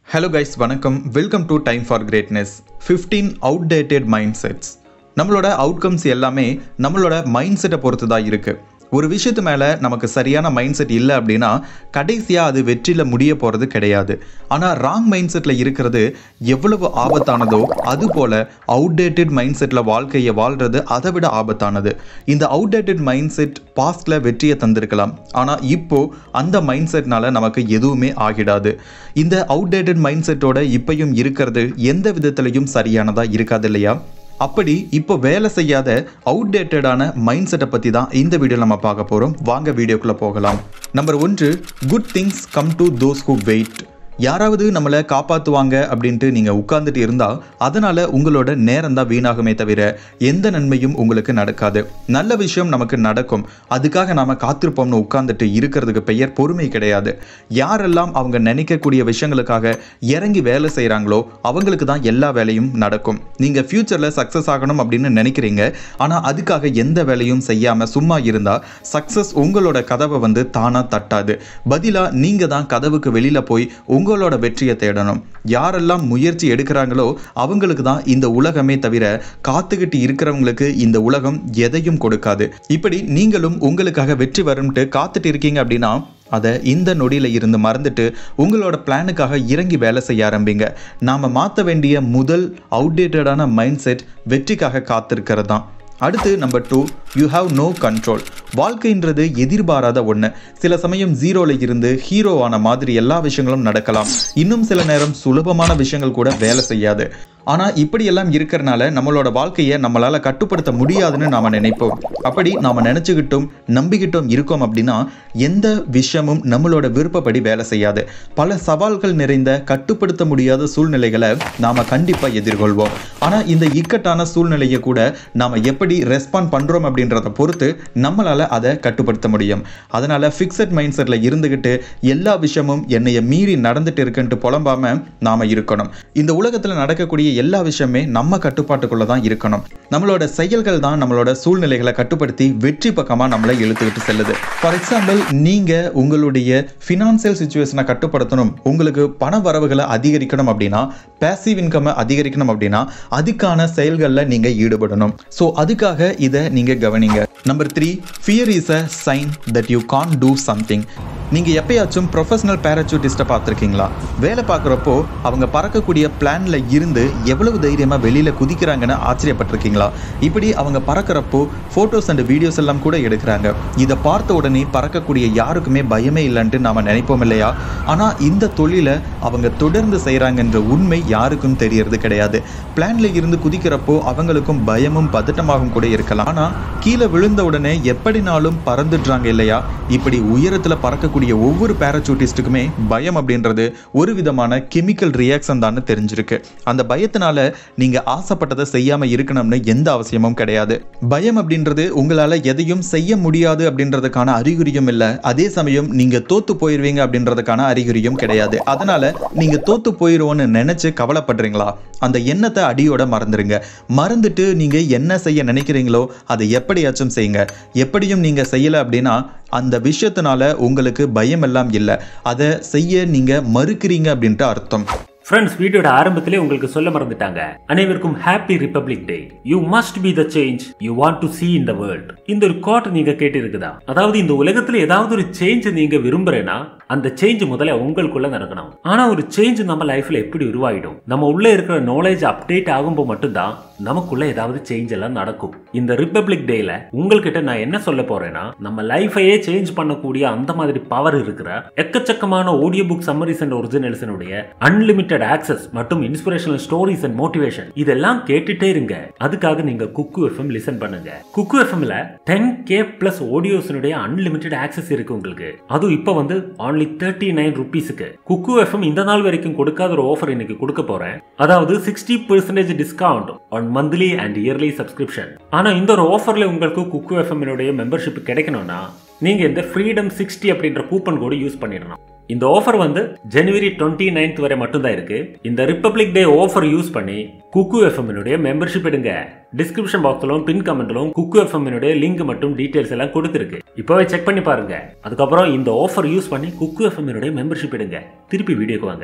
hello guys வணக்கம் welcome to time for greatness fifteen outdated mindsets நம்மளோட outcomes எல்லாமே நம்மளோட மைண்ட் செட்டை பொறுத்து தான் இருக்குது ஒரு விஷயத்து மேலே நமக்கு சரியான மைண்ட் செட் இல்லை அப்படின்னா கடைசியாக அது வெற்றியில் முடிய போகிறது கிடையாது ஆனால் ராங் மைண்ட் செட்டில் இருக்கிறது எவ்வளவு ஆபத்தானதோ அதுபோல் அவுடேட்டட் மைண்ட் செட்டில் வாழ்க்கையை வாழ்கிறது அதை விட ஆபத்தானது இந்த அவுடேட்டட் மைண்ட் செட் பாஸ்டில் வெற்றியை தந்திருக்கலாம் ஆனால் இப்போ அந்த மைண்ட் செட்னால நமக்கு எதுவுமே ஆகிடாது இந்த அவுடேட்டட் மைண்ட் செட்டோட இப்பையும் இருக்கிறது எந்த விதத்திலையும் சரியானதாக இருக்காது இல்லையா அப்படி இப்போ வேலை செய்யாத அவுடேட்டடான மைண்ட் செட்டை பற்றி தான் இந்த வீடியோ நம்ம பார்க்க போகிறோம் வாங்க வீடியோக்குள்ளே போகலாம் நம்பர் ஒன்று good things come to those who wait யாராவது நம்மளை காப்பாற்றுவாங்க அப்படின்ட்டு நீங்கள் உட்கார்ந்துட்டு இருந்தால் அதனால் உங்களோட நேரம் தான் வீணாகுமே தவிர எந்த நன்மையும் உங்களுக்கு நடக்காது நல்ல விஷயம் நமக்கு நடக்கும் அதுக்காக நாம் காத்திருப்போம்னு உட்கார்ந்துட்டு இருக்கிறதுக்கு பெயர் பொறுமை கிடையாது யாரெல்லாம் அவங்க நினைக்கக்கூடிய விஷயங்களுக்காக இறங்கி வேலை செய்கிறாங்களோ அவங்களுக்கு தான் எல்லா வேலையும் நடக்கும் நீங்கள் ஃப்யூச்சரில் சக்ஸஸ் ஆகணும் அப்படின்னு நினைக்கிறீங்க ஆனால் அதுக்காக எந்த வேலையும் செய்யாமல் சும்மா இருந்தால் சக்ஸஸ் உங்களோட கதவை வந்து தானாக தட்டாது பதிலாக நீங்கள் தான் கதவுக்கு வெளியில் போய் உங்களோட வெற்றியை தேடணும் யாரெல்லாம் முயற்சி எடுக்கிறாங்களோ அவங்களுக்கு தான் இந்த உலகமே தவிர காத்துக்கிட்டு இருக்கிறவங்களுக்கு இந்த உலகம் எதையும் கொடுக்காது இப்படி நீங்களும் உங்களுக்காக வெற்றி வரும்ட்டு காத்துட்டு இருக்கீங்க அப்படின்னா அதை இந்த நொடியில் இருந்து மறந்துட்டு உங்களோட பிளானுக்காக இறங்கி வேலை செய்ய ஆரம்பிங்க நாம் மாற்ற வேண்டிய முதல் அவுடேட்டடான மைண்ட் செட் வெற்றிக்காக காத்திருக்கிறது தான் அடுத்து number two you have no control வாழ்க்கைன்றது எதிர்பாராத ஒன்று சில சமயம் ஜீரோவில் இருந்து ஹீரோவான மாதிரி எல்லா விஷயங்களும் நடக்கலாம் இன்னும் சில நேரம் சுலபமான விஷயங்கள் கூட வேலை செய்யாது ஆனால் இப்படியெல்லாம் இருக்கிறனால நம்மளோட வாழ்க்கையை நம்மளால் கட்டுப்படுத்த முடியாதுன்னு நாம் நினைப்போம் அப்படி நாம் நினச்சிக்கிட்டோம் நம்பிக்கிட்டோம் இருக்கோம் அப்படின்னா எந்த விஷயமும் நம்மளோட விருப்பப்படி வேலை செய்யாது பல சவால்கள் நிறைந்த கட்டுப்படுத்த முடியாத சூழ்நிலைகளை நாம் கண்டிப்பாக எதிர்கொள்வோம் ஆனால் இந்த இக்கட்டான சூழ்நிலையை கூட நாம் எப்படி ரெஸ்பாண்ட் பண்ணுறோம் அப்படின்றத பொறுத்து நம்மளால் அதை கட்டுப்படுத்த முடியும் அதனால் ஃபிக்ஸட் மைண்ட் செட்டில் இருந்துக்கிட்டு எல்லா விஷயமும் என்னைய மீறி நடந்துட்டு இருக்குன்ட்டு புலம்பாம நாம் இருக்கணும் இந்த உலகத்தில் நடக்கக்கூடிய எல்லா விஷயமே நம்ம கட்டுப்பாட்டுக்குள்ளே தான் இருக்கணும் நம்மளோட செயல்கள் தான் நம்மளோட சூழ்நிலைகளை கட்டுப்படுத்தி வெற்றி பக்கமாக நம்மளை இழுத்துக்கிட்டு செல்லுது ஃபார் எக்ஸாம்பிள் நீங்கள் உங்களுடைய ஃபினான்சியல் சுச்சுவேஷனை கட்டுப்படுத்தணும் உங்களுக்கு பண வரவுகளை அதிகரிக்கணும் அப்படின்னா பேசிவ் இன்கம்மை அதிகரிக்கணும் அப்படின்னா அதுக்கான செயல்களில் நீங்கள் ஈடுபடணும் ஸோ அதுக்காக இதை நீங்கள் கவனிங்க number three fear is a sign that you can do something நீங்கள் எப்பயாச்சும் ப்ரொஃபஷனல் பேராசூட்டிஸ்ட்டை பார்த்துருக்கீங்களா வேலை பார்க்குறப்போ அவங்க பறக்கக்கூடிய பிளானில் இருந்து எவ்வளவு தைரியமாக வெளியில் குதிக்கிறாங்கன்னு ஆச்சரியப்பட்டிருக்கீங்களா இப்படி அவங்க பறக்கிறப்போ ஃபோட்டோஸ் அண்ட் வீடியோஸ் எல்லாம் கூட எடுக்கிறாங்க இதை பார்த்த உடனே பறக்கக்கூடிய யாருக்குமே பயமே இல்லைன்ட்டு நாம் நினைப்போம் இல்லையா ஆனால் இந்த தொழிலை அவங்க தொடர்ந்து செய்கிறாங்கன்ற உண்மை யாருக்கும் தெரியறது கிடையாது பிளானில் இருந்து குதிக்கிறப்போ அவங்களுக்கும் பயமும் பதட்டமாகவும் கூட இருக்கலாம் ஆனால் கீழே விழுந்த உடனே எப்படினாலும் பறந்துடுறாங்க இல்லையா இப்படி உயரத்தில் பறக்கக்கூடிய ஒவ்வொரு பேராசூட்டிஸ்ட்டுக்குமே பயம் அப்படின்றது ஒரு விதமான கெமிக்கல் ரியாக்ஷன் தான் தெரிஞ்சிருக்கு அந்த பயத்தினால நீங்கள் ஆசைப்பட்டதை செய்யாமல் இருக்கணும்னு எந்த அவசியமும் கிடையாது பயம் அப்படின்றது உங்களால் எதையும் செய்ய முடியாது அப்படின்றதுக்கான அறிகுறியும் இல்லை அதே சமயம் நீங்கள் தோத்து போயிடுவீங்க அப்படின்றதுக்கான அறிகுறியும் கிடையாது அதனால நீங்கள் தோத்து போயிடுவோன்னு நினைச்சு கவலைப்படுறீங்களா அந்த எண்ணத்தை அடியோட மறந்துடுங்க மறந்துட்டு நீங்கள் என்ன செய்ய நினைக்கிறீங்களோ அதை எப்படியாச்சும் செய்யுங்க எப்படியும் நீங்கள் செய்யலை அப்படின்னா அந்த விஷயத்தினால உங்களுக்கு பயம் எல்லாம் இல்லை அதை செய்ய நீங்கள் மறுக்கிறீங்க அப்படின்ட்டு அர்த்தம் ஃப்ரெண்ட்ஸ் வீடியோட ஆரம்பத்திலே உங்களுக்கு சொல்ல மறந்துட்டாங்க அனைவருக்கும் happy republic day you must be the change you want to see இந்த வேர்ல்ட் இந்த ஒரு கோட் நீங்க கேட்டு இருக்குதா அதாவது இந்த உலகத்துல ஏதாவது ஒரு சேஞ்ச் நீங்க விரும்புறேன்னா அந்த சேஞ்ச் முதல்ல உங்களுக்குள்ள நடக்கணும் ஆனா ஒரு சேஞ்ச் நம்ம லைஃப்ல எப்படி உருவாயிடும் நம்ம உள்ள இருக்கிற நாலேஜ் அப்டேட் ஆகும்போது மட்டும்தான் நமக்குள்ள ஏதாவது சேஞ்ச் எல்லாம் நடக்கும் இந்த ரிப்பப்ளிக் டேல உங்கள்கிட்ட நான் என்ன சொல்ல போறேன்னா நம்ம லைஃபையே சேஞ்ச் பண்ணக்கூடிய அந்த மாதிரி பவர் இருக்கிற எக்கச்சக்கமான ஆடியோ புக் சம்மரிஸ் அண்ட் ஒரிஜினல்ஸனுடைய அன்லிமிட்டட் ஆக்சஸ் மற்றும் இன்ஸ்பிரேஷனல் ஸ்டோரிஸ் அண்ட் மோட்டிவேஷன் இதெல்லாம் கேட்டுட்டே இருங்க அதுக்காக நீங்க குக்கு எஃப்எம் லிசன் பண்ணுங்க குக்கு எஃப்எம்ல டென் கே பிளஸ் ஆடியோஸனுடைய அன்லிமிட்டட் ஆக்சஸ் இருக்கு உங்களுக்கு அதுவும் இப்போ வந்து ஆன்லி தேர்ட்டி நைன் ருபீஸுக்கு குக்கு எஃப்எம் இந்த நாள் வரைக்கும் கொடுக்காத ஒரு ஆஃபர் இன்னைக்கு கொடுக்க போறேன் அதாவது sixty percentage discount on monthly and yearly subscription ஆனா இந்த ஒரு ஆஃபர்ல உங்களுக்கு குக்கு எஃப்எம் மெம்பர்ஷிப் கிடைக்கணும்னா நீங்க இந்த ஃப்ரீடம் சிக்ஸ்டி அப்படின்ற கூப்பன் கோடு யூஸ் பண்ணிடணும் இந்த ஆஃபர் வந்து ஜனவரி டுவெண்ட்டி நைன்த் வரை மட்டும்தான் இருக்கு இந்த ரிப்பப்ளிக் டே ஆஃபர் யூஸ் பண்ணி குக்கு எஃப்எம் மெம்பர்ஷிப் எடுங்க டிஸ்கிரிப்ஷன் பாக்ஸ்லும் பின் கமெண்ட்லும் குக்கு எஃப்எம் லிங்க் மற்றும் டீடைல்ஸ் எல்லாம் கொடுத்துருக்கு இப்போவே செக் பண்ணி பாருங்க அதுக்கப்புறம் இந்த ஆஃபர் யூஸ் பண்ணி குக்கு எஃப்எம் மெம்பர்ஷிப் எடுங்க திருப்பி வீடியோக்கு வாங்க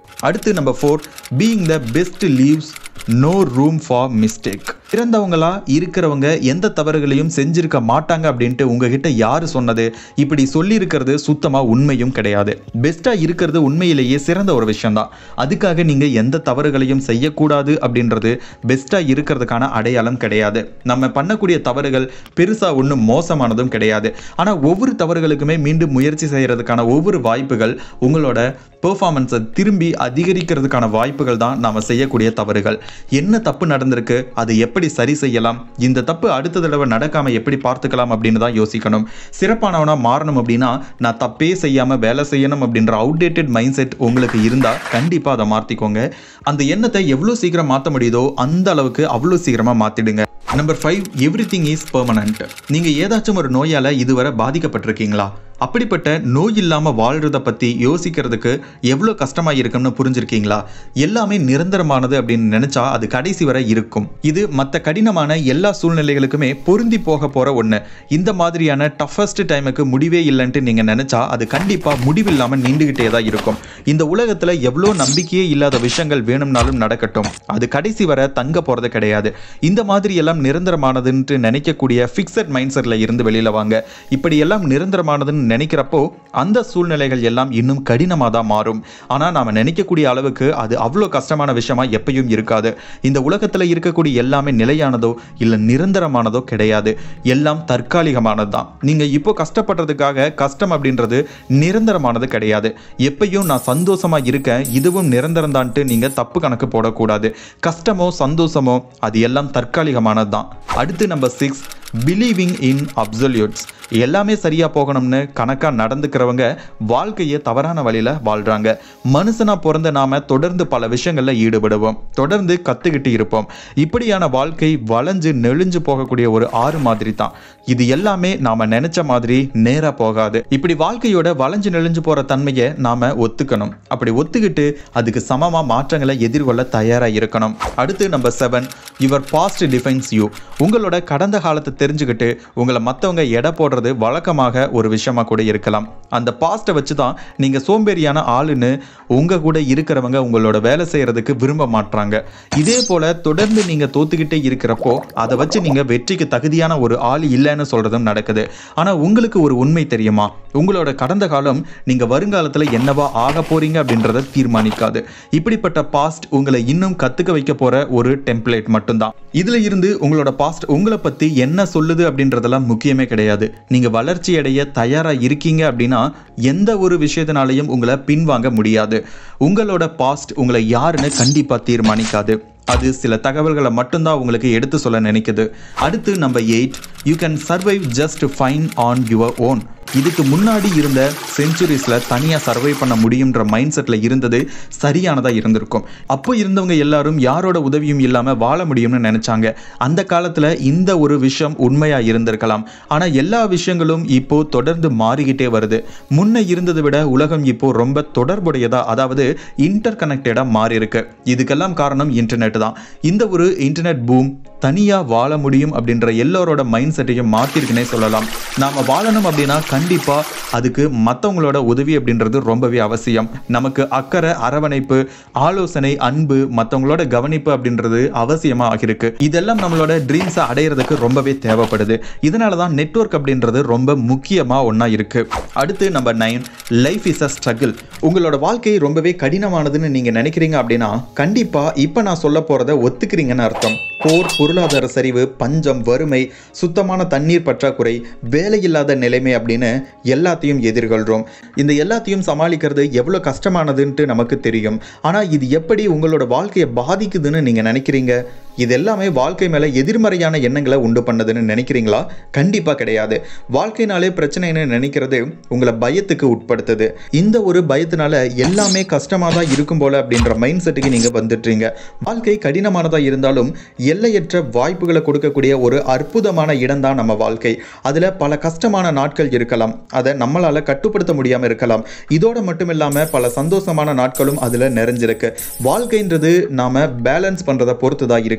அடுத்து number four being the best leaves no room for mistake இறந்தவங்களா இருக்கிறவங்க எந்த தவறுகளையும் செஞ்சிருக்க மாட்டாங்க அப்படின்ட்டு உங்ககிட்ட யாரு சொன்னது இப்படி சொல்லியிருக்கிறது சுத்தமா உண்மையும் கிடையாது பெஸ்டா இருக்கிறது உண்மையிலேயே சிறந்த ஒரு விஷயம்தான் அதுக்காக நீங்க எந்த தவறுகளையும் செய்யக்கூடாது அப்படின்றது பெஸ்டா இருக்கிறதுக்கான அடையாளம் கிடையாது நம்ம பண்ணக்கூடிய தவறுகள் பெருசா ஒன்றும் மோசமானதும் கிடையாது ஆனா ஒவ்வொரு தவறுகளுக்குமே மீண்டும் முயற்சி செய்யறதுக்கான ஒவ்வொரு வாய்ப்புகள் உங்களோட பெர்ஃபார்மன்ஸை திரும்பி அதிகரிக்கிறதுக்கான வாய்ப்புகள் தான் நாம செய்யக்கூடிய தவறுகள் என்ன தப்பு நடந்திருக்கு அது எப்படி சரி செய்யலாம் இந்த தப்பு அடுத்த தடவை நடக்காம எப்படி பார்த்துக்கலாம் அப்படின்னு தான் யோசிக்கணும் சிறப்பானவனா மாறணும் அப்படின்னா நான் தப்பே செய்யாம வேலை செய்யணும் அப்படின்ற அவுடேட்டட் மைண்ட் செட் உங்களுக்கு இருந்தா கண்டிப்பா அதை மாத்திக்கோங்க அந்த எண்ணத்தை எவ்வளவு சீக்கிரம் மாற்ற முடியுதோ அந்த அளவுக்கு அவ்வளோ சீக்கிரமா மாத்திடுங்க number five every thing is permanent நீங்க ஏதாச்சும் ஒரு நோயால இதுவரை பாதிக்கப்பட்டிருக்கீங்களா அப்படிப்பட்ட நோய் இல்லாம வாழ்றத பத்தி யோசிக்கிறதுக்கு எவ்வளோ கஷ்டமா இருக்கும்னு புரிஞ்சிருக்கீங்களா எல்லாமே நிரந்தரமானது அப்படின்னு நினைச்சா அது கடைசி வரை இருக்கும் இது மற்ற கடினமான எல்லா சூழ்நிலைகளுக்குமே பொருந்தி போக போற ஒண்ணு இந்த மாதிரியான டஃபஸ்ட் டைமுக்கு முடிவே இல்லைன்ட்டு நீங்க நினைச்சா அது கண்டிப்பா முடிவில்லாம நீண்டுகிட்டே தான் இருக்கும் இந்த உலகத்துல எவ்வளோ நம்பிக்கையே இல்லாத விஷயங்கள் வேணும்னாலும் நடக்கட்டும் அது கடைசி வரை தங்க போறது கிடையாது இந்த மாதிரி எல்லாம் நிரந்தரமானதுன்ட்டு நினைக்கக்கூடிய ஃபிக்ஸட் மைண்ட் செட்ல இருந்து வெளியில வாங்க இப்படி எல்லாம் நிரந்தரமானதுன்னு நினைக்கிறப்போ அந்த சூழ்நிலைகள் எல்லாம் இன்னும் கடினமாக தான் மாறும் ஆனால் நாம் நினைக்கக்கூடிய அளவுக்கு அது அவ்வளோ கஷ்டமான விஷயமா எப்பயும் இருக்காது இந்த உலகத்தில் இருக்கக்கூடிய எல்லாமே நிலையானதோ இல்லை நிரந்தரமானதோ கிடையாது எல்லாம் தற்காலிகமானது தான் நீங்கள் இப்போ கஷ்டப்படுறதுக்காக கஷ்டம் அப்படின்றது நிரந்தரமானது கிடையாது எப்பயும் நான் சந்தோஷமா இருக்கேன் இதுவும் நிரந்தரம் தான்ட்டு நீங்கள் தப்பு கணக்கு போடக்கூடாது கஷ்டமோ சந்தோஷமோ அது எல்லாம் தற்காலிகமானது தான் அடுத்து number six believing in absolutes எல்லாமே சரியா போகணும்னு கணக்கா நடந்துக்கிறவங்க வாழ்க்கையை தவறான வழியில வாழ்றாங்க மனுஷனா பிறந்த நாம தொடர்ந்து பல விஷயங்கள்ல ஈடுபடுவோம் தொடர்ந்து கத்துக்கிட்டு இருப்போம் இப்படியான வாழ்க்கை வளைஞ்சு நெளிஞ்சு போகக்கூடிய ஒரு ஆறு மாதிரி தான் இது எல்லாமே நாம நினைச்ச மாதிரி நேரா போகாது இப்படி வாழ்க்கையோட வளைஞ்சு நெளிஞ்சு போற தன்மையை நாம ஒத்துக்கணும் அப்படி ஒத்துக்கிட்டு அதுக்கு சமமா மாற்றங்களை எதிர்கொள்ள தயாரா இருக்கணும் அடுத்து number seven your past defines you உங்களோட கடந்த காலத்தை தெரிஞ்சுக்கிட்டு உங்களை மற்றவங்க எடை போடுறது வழக்கமாக ஒரு விஷயமா கூட இருக்கலாம் அந்த பாஸ்ட்டை வச்சு தான் நீங்கள் சோம்பேறியான ஆளுன்னு உங்கள் கூட இருக்கிறவங்க உங்களோட வேலை செய்கிறதுக்கு விரும்ப மாட்றாங்க இதே போல் தொடர்ந்து நீங்கள் தோத்துக்கிட்டே இருக்கிறப்போ அதை வச்சு நீங்கள் வெற்றிக்கு தகுதியான ஒரு ஆள் இல்லைன்னு சொல்கிறதும் நடக்குது ஆனால் உங்களுக்கு ஒரு உண்மை தெரியுமா உங்களோட கடந்த காலம் நீங்கள் வருங்காலத்தில் என்னவா ஆக போறீங்க அப்படின்றத தீர்மானிக்காது இப்படிப்பட்ட பாஸ்ட் உங்களை இன்னும் கற்றுக்க வைக்க போகிற ஒரு டெம்ப்ளேட் மட்டும்தான் இதில் இருந்து உங்களோட பாஸ்ட் உங்களை பற்றி என்ன சொல்லுது அப்படின்றதெல்லாம் முக்கியமே கிடையாது நீங்கள் வளர்ச்சி அடைய தயாராக இருக்கீங்க அப்படின்னா எந்த ஒரு விஷயத்தினாலையும் உங்களை பின்வாங்க முடியாது உங்களோட பாஸ்ட் உங்களை யாருன்னு கண்டிப்பாக தீர்மானிக்காது அது சில தகவல்களை மட்டும்தான் உங்களுக்கு எடுத்து சொல்ல நினைக்குது அடுத்து number eight you can survive just fine on your own இதுக்கு முன்னாடி இருந்த செஞ்சுரிஸில் தனியாக சர்வை பண்ண முடியுன்ற மைண்ட் செட்டில் இருந்தது சரியானதாக இருந்திருக்கும் அப்போ இருந்தவங்க எல்லாரும் யாரோட உதவியும் இல்லாமல் வாழ முடியும்னு நினச்சாங்க அந்த காலத்தில் இந்த ஒரு விஷயம் உண்மையாக இருந்திருக்கலாம் ஆனால் எல்லா விஷயங்களும் இப்போ தொடர்ந்து மாறிக்கிட்டே வருது முன்ன இருந்ததை விட உலகம் இப்போ ரொம்ப தொடர்புடையதா அதாவது இன்டர் கனெக்டடாக மாறி இருக்கு இதுக்கெல்லாம் காரணம் இன்டர்நெட் தான் இந்த ஒரு இன்டர்நெட் பூம் தனியாக வாழ முடியும் அப்படின்ற எல்லோரோட மைண்ட் செட்டையும் மாற்றிருக்குன்னே சொல்லலாம் நாம் வாழணும் அப்படின்னா கண்டிப்பாக அதுக்கு மற்றவங்களோட உதவி அப்படின்றது ரொம்பவே அவசியம் நமக்கு அக்கறை அரவணைப்பு ஆலோசனை அன்பு மற்றவங்களோட கவனிப்பு அப்படின்றது அவசியமாக ஆகிருக்கு இதெல்லாம் நம்மளோட ட்ரீம்ஸை அடையிறதுக்கு ரொம்பவே தேவைப்படுது இதனால தான் நெட்வொர்க் அப்படின்றது ரொம்ப முக்கியமாக ஒன்றா இருக்கு அடுத்து number nine life is a struggle உங்களோட வாழ்க்கை ரொம்பவே கடினமானதுன்னு நீங்கள் நினைக்கிறீங்க அப்படின்னா கண்டிப்பாக இப்போ நான் சொல்ல போகிறத ஒத்துக்கிறீங்கன்னு அர்த்தம் போர் பொருளாதார சரிவு பஞ்சம் வறுமை சுத்தமான தண்ணீர் பற்றாக்குறை வேலையில்லாத நிலைமை அப்படின்னு எல்லாத்தையும் எதிர்கொள்கிறோம் இந்த எல்லாத்தையும் சமாளிக்கிறது எவ்வளோ கஷ்டமானதுன்ட்டு நமக்கு தெரியும் ஆனால் இது எப்படி உங்களோட வாழ்க்கையை பாதிக்குதுன்னு நீங்கள் நினைக்கிறீங்க இது எல்லாமே வாழ்க்கை மேலே எதிர்மறையான எண்ணங்களை உண்டு பண்ணதுன்னு நினைக்கிறீங்களா கண்டிப்பாக கிடையாது வாழ்க்கைனாலே பிரச்சனைன்னு நினைக்கிறது உங்களை பயத்துக்கு உட்படுத்துது இந்த ஒரு பயத்தினால எல்லாமே கஷ்டமாக தான் இருக்கும் போல அப்படின்ற மைண்ட் செட்டுக்கு நீங்கள் வந்துடுறீங்க வாழ்க்கை கடினமானதாக இருந்தாலும் எல்லையற்ற வாய்ப்புகளை கொடுக்கக்கூடிய ஒரு அற்புதமான இடம் தான் நம்ம வாழ்க்கை அதில் பல கஷ்டமான நாட்கள் இருக்கலாம் அதை நம்மளால் கட்டுப்படுத்த முடியாமல் இருக்கலாம் இதோட மட்டும் இல்லாமல் பல சந்தோஷமான நாட்களும் அதில் நிறைஞ்சிருக்கு வாழ்க்கைன்றது நாம் பேலன்ஸ் பண்ணுறதை பொறுத்து தான் இருக்கு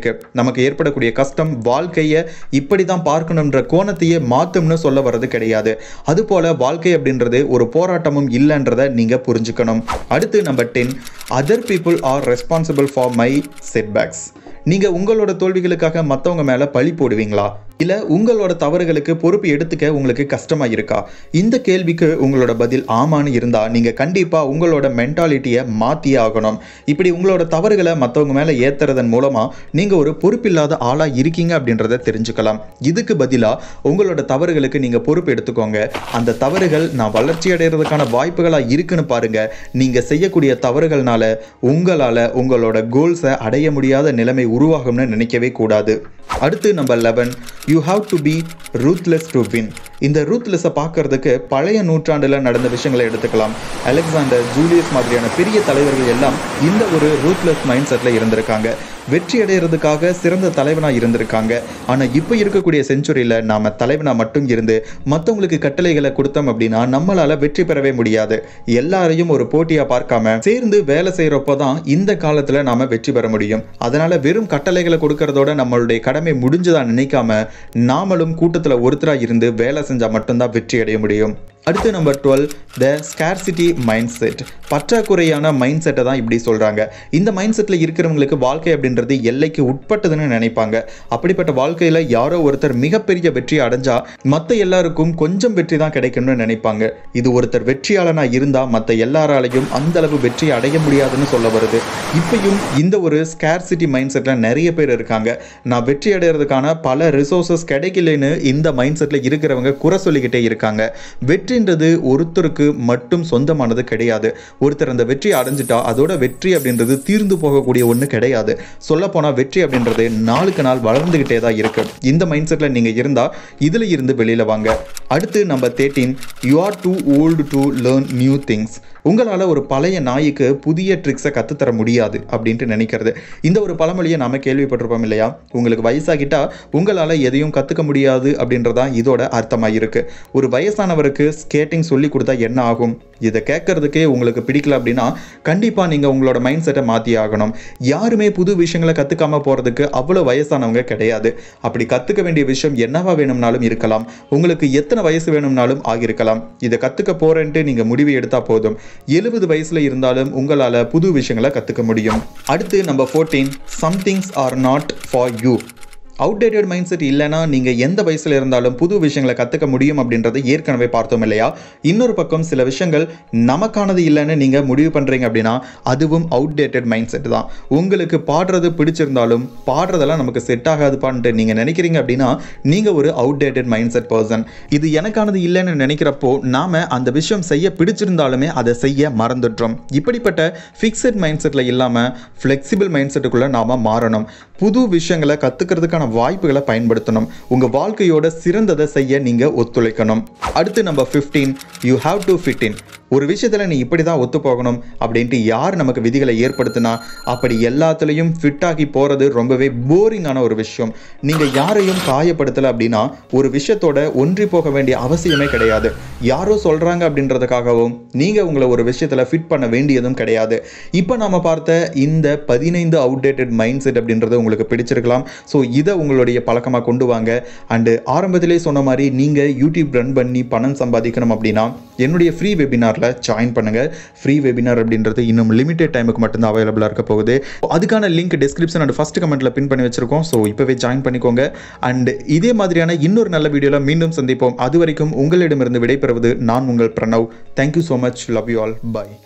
இருக்கு நமக்கு ஏற்படக்கூடிய கஷ்டம் வாழ்க்கையை இப்படி தான் பார்க்கணுன்ற கோணத்தையே மாற்றும்னு சொல்ல வர்றது கிடையாது அதுபோல வாழ்க்கை அப்படின்றது ஒரு போராட்டமும் இல்லைன்றதை நீங்கள் புரிஞ்சுக்கணும் அடுத்து number ten other people are responsible for my setbacks நீங்கள் உங்களோட தோல்விகளுக்காக மற்றவங்க மேலே பழி போடுவீங்களா இல்லை உங்களோட தவறுகளுக்கு பொறுப்பு எடுத்துக்க உங்களுக்கு கஷ்டமாக இருக்கா இந்த கேள்விக்கு உங்களோட பதில் ஆமான்னு இருந்தால் நீங்கள் கண்டிப்பாக உங்களோட மென்டாலிட்டியை மாற்றியே ஆகணும் இப்படி உங்களோட தவறுகளை மற்றவங்க மேலே ஏற்றுறதன் மூலமாக நீங்கள் ஒரு பொறுப்பில்லாத ஆளாக இருக்கீங்க அப்படின்றத தெரிஞ்சுக்கலாம் இதுக்கு பதிலாக உங்களோட தவறுகளுக்கு நீங்கள் பொறுப்பு எடுத்துக்கோங்க அந்த தவறுகள் நான் வளர்ச்சி அடைகிறதுக்கான வாய்ப்புகளாக இருக்குன்னு பாருங்க நீங்கள் செய்யக்கூடிய தவறுகள்னால உங்களால் உங்களோட கோல்ஸை அடைய முடியாத நிலைமை உருவாகும்னு நினைக்கவே கூடாது அடுத்து number eleven you have to be ruthless to win இந்த ரூத்லெஸ்ஸை பார்க்கறதுக்கு பழைய நூற்றாண்டில் நடந்த விஷயங்களை எடுத்துக்கலாம் அலெக்சாண்டர் ஜூலியஸ் மாதிரியான பெரிய தலைவர்கள் எல்லாம் இந்த ஒரு ரூத்லெஸ் மைண்ட் செட்டில் இருந்திருக்காங்க வெற்றி அடைகிறதுக்காக சிறந்த தலைவனாக இருந்திருக்காங்க ஆனால் இப்போ இருக்கக்கூடிய செஞ்சுரியில் நாம் தலைவனாக மட்டும் இருந்து மற்றவங்களுக்கு கட்டளைகளை கொடுத்தோம் அப்படின்னா நம்மளால் வெற்றி பெறவே முடியாது எல்லாரையும் ஒரு போட்டியாக பார்க்காம சேர்ந்து வேலை செய்கிறப்போ தான் இந்த காலத்தில் நாம் வெற்றி பெற முடியும் அதனால் வெறும் கட்டளைகளை கொடுக்கறதோட நம்மளுடைய கடமை முடிஞ்சதா நினைக்காம நாமளும் கூட்டத்தில் ஒருத்தராக இருந்து வேலை செஞ்சால் மட்டும்தான் வெற்றி அடைய முடியும் அடுத்து number twelve the scarcity mind set பற்றாக்குறையான மைண்ட் செட்டை தான் இப்படி சொல்கிறாங்க இந்த மைண்ட் செட்டில் இருக்கிறவங்களுக்கு வாழ்க்கை அப்படின்றது எல்லைக்கு உட்பட்டதுன்னு நினைப்பாங்க அப்படிப்பட்ட வாழ்க்கையில் யாரோ ஒருத்தர் மிகப்பெரிய வெற்றி அடைஞ்சா மற்ற எல்லாருக்கும் கொஞ்சம் வெற்றி தான் கிடைக்கும்னு நினைப்பாங்க இது ஒருத்தர் வெற்றியாளனாக இருந்தால் மற்ற எல்லாராலையும் அந்த அளவு வெற்றி அடைய முடியாதுன்னு சொல்ல வருது இப்பயும் இந்த ஒரு ஸ்கேர்சிட்டி மைண்ட் செட்டில் நிறைய பேர் இருக்காங்க நான் வெற்றி அடைகிறதுக்கான பல ரிசோர்சஸ் கிடைக்கலன்னு இந்த மைண்ட் செட்டில் இருக்கிறவங்க குறை சொல்லிக்கிட்டே இருக்காங்க வெற்றின்றது ஒருத்தருக்கு மட்டும் சொந்தமானது கிடையாது ஒருத்தர் அந்த வெற்றி அடைஞ்சிட்டா அதோட வெற்றி அப்படின்றது தீர்ந்து போகக்கூடிய ஒன்று கிடையாது சொல்லப்போனால் வெற்றி அப்படின்றது நாளுக்கு நாள் வளர்ந்துக்கிட்டே தான் இருக்கு இந்த மைண்ட் செட்டில் நீங்கள் இருந்தால் இதில் இருந்து வெளியில் வாங்க அடுத்து number thirteen you are too old to learn new things உங்களால் ஒரு பழைய நாய்க்கு புதிய ட்ரிக்ஸை கற்றுத்தர முடியாது அப்படின்ட்டு நினைக்கிறது இந்த ஒரு பழமொழியை நாம கேள்விப்பட்டிருப்போம் இல்லையா உங்களுக்கு வயசாகிட்டா உங்களால் எதையும் கற்றுக்க முடியாது அப்படின்றதான் இதோட அர்த்தமாக இருக்கு ஒரு வயசானவருக்கு ஸ்கேட்டிங் சொல்லி கொடுத்தா என்ன ஆகும் இதை கேட்கறதுக்கே உங்களுக்கு பிடிக்கல அப்படின்னா கண்டிப்பாக நீங்கள் உங்களோட மைண்ட் செட்டை மாற்றி ஆகணும் யாருமே புது விஷயங்களை கற்றுக்காம போகிறதுக்கு அவ்வளோ வயசானவங்க கிடையாது அப்படி கற்றுக்க வேண்டிய விஷயம் என்னவா வேணும்னாலும் இருக்கலாம் உங்களுக்கு எத்தனை வயசு வேணும்னாலும் ஆகியிருக்கலாம் இதை கற்றுக்க போகிறேன்ட்டு நீங்கள் முடிவு எடுத்தால் போதும் எழுபது வயசில் இருந்தாலும் உங்களால் புது விஷயங்களை கற்றுக்க முடியும் அடுத்து number fourteen somethings are not for you outdated mind set இல்லைன்னா நீங்கள் எந்த வயசில் இருந்தாலும் புது விஷயங்களை கற்றுக்க முடியும் அப்படின்றத ஏற்கனவே பார்த்தோம் இல்லையா இன்னொரு பக்கம் சில விஷயங்கள் நமக்கானது இல்லைன்னு நீங்கள் முடிவு பண்ணுறீங்க அப்படின்னா அதுவும் அவுடேட்டட் மைண்ட் செட் தான் உங்களுக்கு பாடுறது பிடிச்சிருந்தாலும் பாடுறதெல்லாம் நமக்கு செட் ஆகாதுப்பான்ட்டு நீங்கள் நினைக்கிறீங்க அப்படின்னா நீங்கள் ஒரு அவுடேட்டட் மைண்ட் செட் பர்சன் இது எனக்கானது இல்லைன்னு நினைக்கிறப்போ நாம் அந்த விஷயம் செய்ய பிடிச்சிருந்தாலுமே அதை செய்ய மறந்துடுறோம் இப்படிப்பட்ட ஃபிக்ஸட் மைண்ட் செட்டில் இல்லாமல் ஃப்ளெக்சிபிள் மைண்ட் செட்டுக்குள்ளே நாம் மாறணும் புது விஷயங்களை கற்றுக்கிறதுக்கான வாய்ப்புகளை பயன்படுத்தணும் உங்கள் வாழ்க்கையோட சிறந்ததை செய்ய நீங்கள் ஒத்துழைக்கணும் அடுத்து number fifteen you have to fit in ஒரு விஷயத்தில் நீ இப்படி தான் ஒத்து போகணும் அப்படின்ட்டு யார் நமக்கு விதிகளை ஏற்படுத்தினா அப்படி எல்லாத்துலேயும் ஃபிட் ஆகி போகிறது ரொம்பவே போரிங்கான ஒரு விஷயம் நீங்கள் யாரையும் காயப்படுத்தலை அப்படின்னா ஒரு விஷயத்தோட ஒன்றி போக வேண்டிய அவசியமே கிடையாது யாரோ சொல்கிறாங்க அப்படின்றதுக்காகவும் நீங்கள் உங்களை ஒரு விஷயத்தில் ஃபிட் பண்ண வேண்டியதும் கிடையாது இப்போ நாம பார்த்த இந்த பதினைந்து அவுடேட்டட் மைண்ட் செட் அப்படின்றது உங்களுக்கு பிடிச்சிருக்கலாம் ஸோ இதை உங்களுடைய பழக்கமாக கொண்டு வாங்க அண்டு ஆரம்பத்திலே சொன்ன மாதிரி நீங்கள் யூடியூப் ரன் பண்ணி பணம் சம்பாதிக்கணும் அப்படின்னா என்னுடைய ஃப்ரீ வெபினாரில் ஜாயின் பண்ணுங்கள் ஃப்ரீ வெபினார் அப்படின்றது இன்னும் லிமிடெட் டைமுக்கு மட்டும்தான் அவைலபிளாக இருக்க போகுது அதுக்கான லிங்க் டிஸ்கிரிப்ஷன் அண்ட் ஃபஸ்ட் கமெண்ட்டில் பின் பண்ணி வச்சிருக்கோம் ஸோ இப்போவே ஜாயின் பண்ணிக்கோங்க அண்ட் இதே மாதிரியான இன்னொரு நல்ல வீடியோவில் மீண்டும் சந்திப்போம் அது வரைக்கும் உங்களிடமிருந்து விடைபெறுவது நான் உங்கள் Pranav thank you so much love you all by